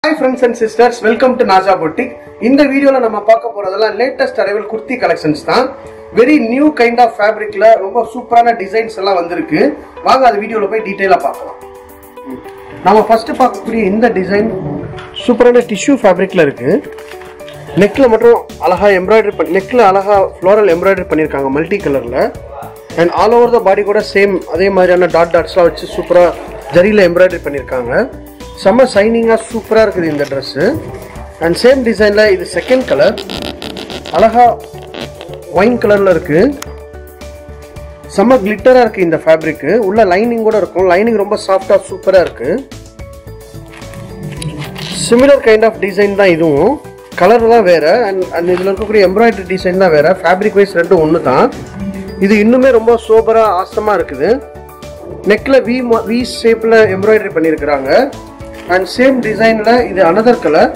hi friends and sisters welcome to Naja boutique இந்த வீடியோல நம்ம பார்க்க போறதெல்லாம் லேட்டஸ்ட் அரைவல் குர்த்தி கலெக்ஷன்ஸ் தான் வெரி நியூ கைண்ட் ஆஃப் ஃபேப்ரிக்ல ரொம்ப சூப்பரான டிசைன்ஸ் எல்லாம் வந்திருக்கு வாங்க அது வீடியோல போய் டீட்டெயிலா பார்க்கலாம் நம்ம ஃபர்ஸ்ட் பார்க்கக்கூடிய இந்த டிசைன் சூப்பரான டிஷ்யூ ஃபேப்ரிக்ல இருக்கு நெக்ல மட்டும் அழகா எம்ப்ராய்டரி பண்ணி நெக்ல அழகா ஃப்ளோரல் எம்ப்ராய்டரி பண்ணியிருக்காங்க மல்டி கலர்ல and all over the body கூட சேம் அதே மாதிரியான டாட் டாட்ஸ்லாம் வச்சு சூப்பராக ஜரியில் எம்ப்ராய்டரி பண்ணியிருக்காங்க செம்ம சைனிங்காக சூப்பராக இருக்குது இந்த ட்ரெஸ்ஸு அண்ட் சேம் டிசைனில் இது செகண்ட் கலர் அழகா ஒயின் கலரில் இருக்குது செம்ம கிளிட்டராக இருக்குது இந்த ஃபேப்ரிக்கு உள்ள லைனிங் கூட இருக்கும் லைனிங் ரொம்ப சாஃப்டாக சூப்பராக இருக்குது சிமிலர் கைண்ட் ஆஃப் டிசைன் தான் இதுவும் கலர் தான் வேற அண்ட் அண்ட் இதில் இருக்கக்கூடிய எம்ப்ராய்டரி டிசைன் தான் வேற ஃபேப்ரிக் வைஸ் ரெண்டும் ஒன்று தான் இது இன்னுமே ரொம்ப சோபராக ஆசமாக இருக்குது நெக்கில் வி வி ஷேப்பில் எம்ப்ராய்டரி பண்ணியிருக்கிறாங்க அண்ட் சேம் டிசைனில் இது அனதர் கலர்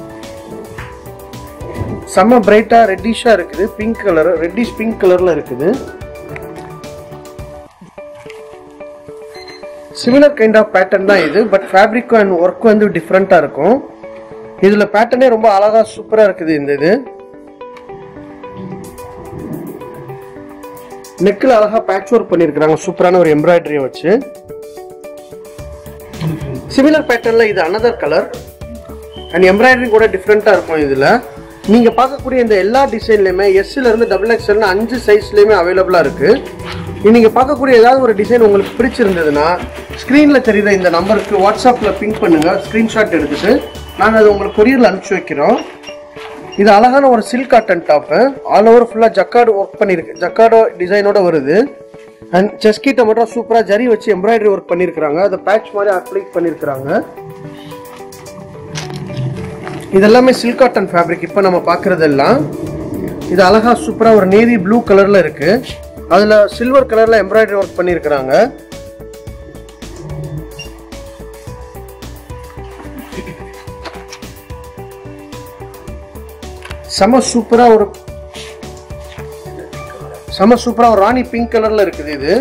செம்ம பிரைட்டாக ரெட்டிஷாக இருக்குது பிங்க் கலர் ரெட்டிஷ் பிங்க் கலரில் இருக்குது சிமிலர் கைண்ட் ஆஃப் பேட்டர்ன் தான் இது பட் ஃபேப்ரிக் அண்ட் ஒர்க் வந்து டிஃப்ரெண்ட்டாக இருக்கும் இதில் பேட்டர்னே ரொம்ப அழகாக சூப்பராக இருக்குது இந்த இது நெக்கில் அழகாக பேட்ச் ஒர்க் பண்ணியிருக்கிறாங்க சூப்பரான ஒரு எம்ப்ராய்டரியை வச்சு சிமிலர் பேட்டர்னில் இது அனதர் கலர் அண்ட் எம்ப்ராய்டரி கூட டிஃப்ரெண்ட்டாக இருக்கும் இதில் நீங்கள் பார்க்கக்கூடிய இந்த எல்லா டிசைன்லையுமே எஸ்ல இருந்து டபுள் எக்ஸ்எல்னு அஞ்சு சைஸ்லையுமே அவைலபிளாக இருக்குது நீங்கள் பார்க்கக்கூடிய ஏதாவது ஒரு டிசைன் உங்களுக்கு பிடிச்சிருந்ததுன்னா ஸ்க்ரீனில் தெரியுற இந்த நம்பருக்கு வாட்ஸ்அப்பில் பிங்க் பண்ணுங்கள் ஸ்க்ரீன்ஷாட் எடுத்துட்டு நாங்கள் அதை உங்களுக்கு கொரியரில் அனுப்பிச்சி வைக்கிறோம் இது அழகான ஒரு silk cotton top all over ஃபுல்லாக ஜக்கார்டு ஒர்க் பண்ணியிருக்கு ஜக்கார்டோ டிசைனோட வருது அண்ட் செஸ்கிட்ட மட்டும் சூப்பராக ஜரி வச்சு எம்ப்ராய்டரி ஒர்க் பண்ணியிருக்கிறாங்க அதை பேட்ச் மாதிரி அப்ளை பண்ணியிருக்கிறாங்க இது எல்லாமே சில்க் காட்டன் ஃபேப்ரிக் இப்போ நம்ம பார்க்குறதெல்லாம் இது அழகா சூப்பராக ஒரு நேவி ப்ளூ கலரில் இருக்கு அதில் சில்வர் கலரில் எம்ப்ராய்டரி ஒர்க் பண்ணியிருக்கிறாங்க செம சூப்பராக ஒரு செம சூப்பராக ஒரு ராணி பிங்க் கலரில் இருக்குது இது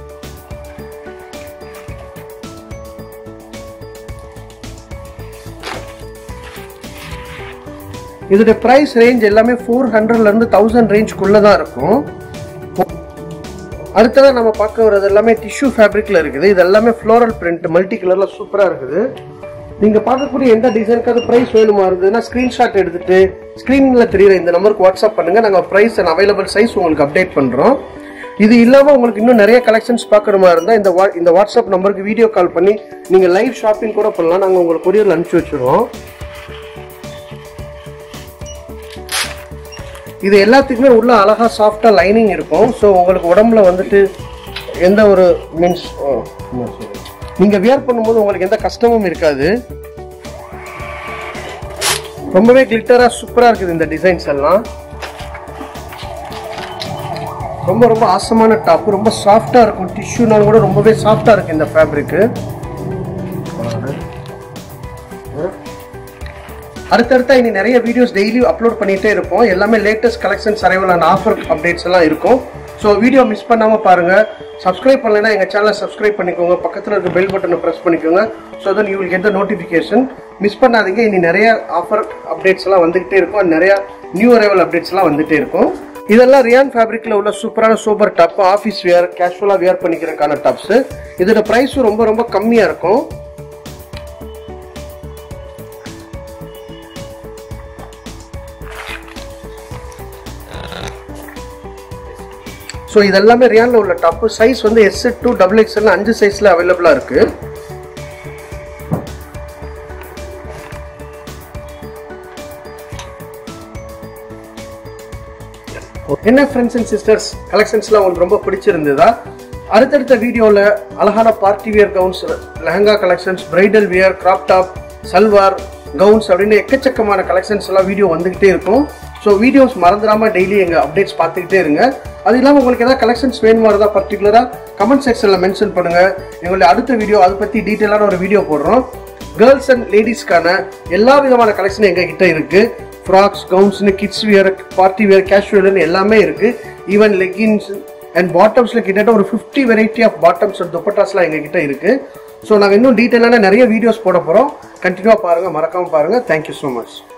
இதோட ப்ரைஸ் ரேஞ்ச் எல்லாமே ஃபோர் ஹண்ட்ரட்லேருந்து தௌசண்ட் ரேஞ்ச்குள்ளே தான் இருக்கும் அடுத்ததாக நம்ம பார்க்க வர்றது எல்லாமே டிஷ்யூ ஃபேப்ரிக்கில் இருக்குது இது எல்லாமே ஃப்ளோரல் பிரிண்ட் மல்டி கலரில் சூப்பராக இருக்குது நீங்கள் பார்க்கக்கூடிய எந்த டிசைனுக்காவது ப்ரைஸ் வேணுமா இருந்ததுன்னா ஸ்க்ரீன்ஷாட் எடுத்துட்டு ஸ்க்ரீனில் தெரியுற இந்த நம்பருக்கு வாட்ஸ்அப் பண்ணுங்கள் நாங்கள் ப்ரைஸ் அண்ட் அவைலபிள் சைஸ் உங்களுக்கு அப்டேட் பண்ணுறோம் இது இல்லாமல் உங்களுக்கு இன்னும் நிறைய கலெக்ஷன்ஸ் பார்க்குற இருந்தால் இந்த வா இந்த வாட்ஸ்அப் நம்பருக்கு வீடியோ கால் பண்ணி நீங்கள் லைவ் ஷாப்பிங் கூட பண்ணலாம் நாங்கள் உங்களுக்கு கொரியரில் அனுப்பிச்சி வச்சுருவோம் இது எல்லாத்துக்குமே உள்ள அழகா சாஃப்டா லைனிங் இருக்கும் ஸோ உங்களுக்கு உடம்புல வந்துட்டு எந்த ஒரு மீன்ஸ் நீங்க வியர் பண்ணும்போது உங்களுக்கு எந்த கஷ்டமும் இருக்காது ரொம்பவே கிளிட்டரா சூப்பரா இருக்குது இந்த டிசைன்ஸ் எல்லாம் ரொம்ப ரொம்ப ஆசமான டாப் ரொம்ப சாஃப்டா இருக்கும் டிஷ்யூனாலும் கூட ரொம்பவே சாஃப்டா இருக்கு இந்த ஃபேப்ரிக்கு அடுத்தடுத்த இனி நிறைய வீடியோஸ் டெய்லி அப்லோட் பண்ணிட்டே இருப்போம் எல்லாமே latest collections arrival and offer updates எல்லாம் இருக்கும் ஸோ வீடியோ மிஸ் பண்ணாமல் பாருங்க சப்ஸ்கிரைப் பண்ணலைன்னா எங்கள் சேனலை சப்ஸ்கிரைப் பண்ணிக்கோங்க பக்கத்தில் இருக்க பெல் பட்டனை ப்ரெஸ் பண்ணிக்கோங்க so then you will get the notification miss பண்ணாதீங்க இனி நிறைய ஆஃபர் அப்டேட்ஸ் எல்லாம் வந்துகிட்டே இருக்கும் and நிறைய நியூ அரைவல் அப்டேட்ஸ் எல்லாம் வந்துட்டே இருக்கும் இதெல்லாம் ரியான் ஃபேப்ரிக்ல உள்ள சூப்பரான சூப்பர் டாப் ஆஃபீஸ் வேர் கேஷுவலாக வியர் பண்ணிக்கிறதுக்கான டாப்ஸ் இதோட ப்ரைஸும் ரொம்ப ரொம்ப கம்மியாக இருக்கும் ஸோ இதெல்லாமே ரியானில் உள்ள டாப்பு சைஸ் வந்து எஸ் டூ டபுள் எக்ஸ்எல் அஞ்சு சைஸில் அவைலபிளாக இருக்கு என்ன ஃப்ரெண்ட்ஸ் அண்ட் சிஸ்டர்ஸ் கலெக்ஷன்ஸ்லாம் உங்களுக்கு ரொம்ப பிடிச்சிருந்ததா அடுத்தடுத்த வீடியோவில் அழகான party wear gowns lehenga collections bridal wear crop top salwar gowns அப்படின்னு எக்கச்சக்கமான கலெக்ஷன்ஸ் எல்லாம் வீடியோ வந்துகிட்டே இருக்கும் ஸோ வீடியோஸ் மறந்துடாமல் டெய்லி எங்கள் அப்டேட்ஸ் பார்த்துக்கிட்டே இருங்க அது இல்லாமல் உங்களுக்கு ஏதாவது கலெக்ஷன்ஸ் வேணுமா இருந்தால் பர்டிகுலராக கமெண்ட் செக்ஷனில் மென்ஷன் பண்ணுங்கள் எங்களுடைய அடுத்த வீடியோ அதை பற்றி டீட்டெயிலான ஒரு வீடியோ போடுறோம் கேர்ள்ஸ் அண்ட் லேடிஸ்க்கான எல்லா விதமான கலெக்ஷனும் எங்ககிட்ட இருக்குது ஃப்ராக்ஸ் கவுன்ஸ்னு கிட்ஸ் வியர் பார்ட்டி வியர் கேஷுவல்னு எல்லாமே இருக்குது ஈவன் லெகின்ஸ் அண்ட் பாட்டம்ஸில் கிட்டத்தட்ட ஒரு fifty variety of bottoms and துப்பட்டாஸ்லாம் எங்ககிட்ட இருக்குது ஸோ நாங்கள் இன்னும் டீட்டெயிலான நிறைய வீடியோஸ் போட போகிறோம் கண்டினியூவாக பாருங்கள் மறக்காமல் பாருங்கள் தேங்க்யூ ஸோ மச்